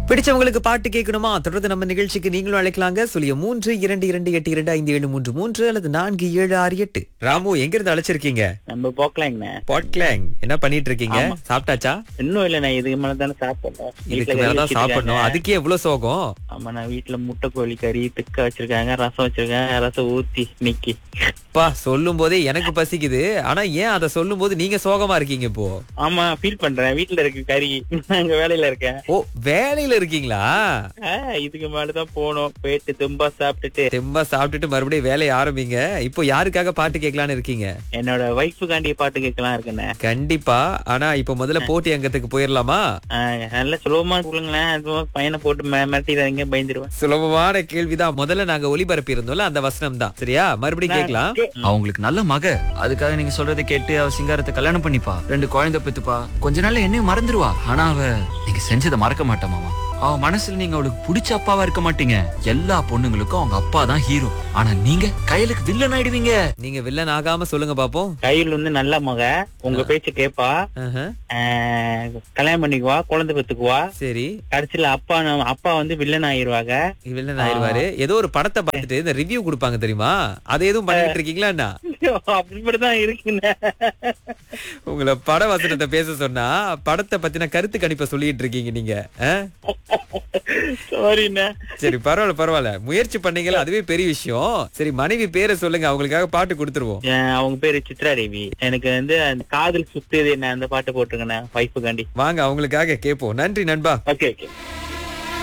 பிடிச்சவங்களுக்கு பாட்டு கேட்கணுமா தொடர்ந்து நம்ம நிகழ்ச்சிக்கு நீங்களும் அழைக்கலாங்க சொல்லிய மூன்று இரண்டு இரண்டு எட்டு இரண்டு ஐந்து ஏழு மூன்று மூன்று அல்லது நான்கு ஏழு ஆறு எட்டு ராமு எங்க இருந்து அழைச்சிருக்கீங்க நம்ம போக்கலாங்கண்ணே பாட்கிளாங் என்ன பண்ணிட்டு இருக்கீங்க சாப்பிட்டாச்சா இன்னும் இல்லண்ணே இதுக்கு மேல தானே சாப்பிடணும் இதுக்கு மேலதான் சாப்பிடணும் அதுக்கே எவ்வளவு சோகம் ஆமா நான் வீட்டுல முட்டை கோழி கறி திக்க வச்சிருக்காங்க ரசம் வச்சிருக்காங்க ரசம் ஊத்தி நிக்கி பா சொல்லும் போதே எனக்கு பசிக்குது ஆனா ஏன் அதை சொல்லும் போது நீங்க சோகமா இருக்கீங்க இப்போ ஆமா ஃபீல் பண்றேன் வீட்டுல இருக்கு கறி அங்க வேலையில இருக்கேன் ஓ வேலையில இருக்கீங்களா ஆ, இதுக்கு மேலதான் போகணும் போயிட்டு தும்பா சாப்பிட்டுட்டு தெம்பா சாப்பிட்டுட்டு மறுபடியும் வேலையை ஆரம்பிங்க இப்போ யாருக்காக பாட்டு கேட்கலான்னு இருக்கீங்க என்னோட ஒய்ஃபுக்காண்டி பாட்டு கேட்கலாம் இருக்குண்ணே கண்டிப்பா ஆனா இப்போ முதல்ல போட்டி அங்கத்துக்கு போயிடலாமா ஆ, நல்ல சுலபமா சொல்லுங்களேன் அதுவும் பையனை போட்டு ம- மிரட்டிடாதீங்க பயந்துருவேன் சுலபமான கேள்விதான் முதல்ல நாங்க ஒளிபரப்பி இருந்தோம்ல அந்த வசனம் தான் சரியா மறுபடியும் கேட்கலாம் அவங்களுக்கு நல்ல மக அதுக்காக நீங்க சொல்றதை கேட்டு அவ சிங்காரத்தை கல்யாணம் பண்ணிப்பா ரெண்டு குழந்தை பெத்துப்பா கொஞ்ச நாள்ல என்னையும் மறந்துடுவா ஆனா அவ நீங்க செஞ்சதை மறக்க மாட்டா மாமா அவ மனசுல நீங்க அவளுக்கு பிடிச்ச அப்பாவா இருக்க மாட்டீங்க எல்லா பொண்ணுங்களுக்கும் அவங்க அப்பா தான் ஹீரோ ஆனா நீங்க கையலுக்கு வில்லன் ஆயிடுவீங்க நீங்க வில்லன் ஆகாம சொல்லுங்க பாப்போம் கையில் வந்து நல்ல மக உங்க பேச்சு கேப்பா ஆஹா, ஆ, கல்யாணம் பண்ணிக்குவா குழந்தை பெத்துக்குவா சரி கடைசியில அப்பா நம்ம- அப்பா வந்து வில்லன் ஆயிருவாங்க வில்லன் ஆயிருவாரு ஏதோ ஒரு படத்தை பார்த்துட்டு இந்த ரிவ்யூ கொடுப்பாங்க தெரியுமா அதை எதுவும் பண்ணிட்டு இருக்கீங்களா என்ன அப்படிதான் இருக்குண்ணே உங்களை பட வசனத்தை பேச சொன்னா படத்தை பத்தின கருத்து கணிப்பை சொல்லிட்டு இருக்கீங்க நீங்க ஆ? சாரிண்ணே சரி பரவாயில்ல பரவாயில்ல முயற்சி பண்ணீங்களா அதுவே பெரிய விஷயம் சரி மனைவி பேரை சொல்லுங்க அவங்களுக்காக பாட்டு கொடுத்துருவோம் என் அவங்க பேரு சித்ரா தேவி எனக்கு வந்து அந்த காதல் சுத்துது என்ன அந்த பாட்டு போட்டுருக்கேன் வைஃபுக்காண்டி வாங்க அவங்களுக்காக கேட்போம் நன்றி நண்பா ஓகே ஓகே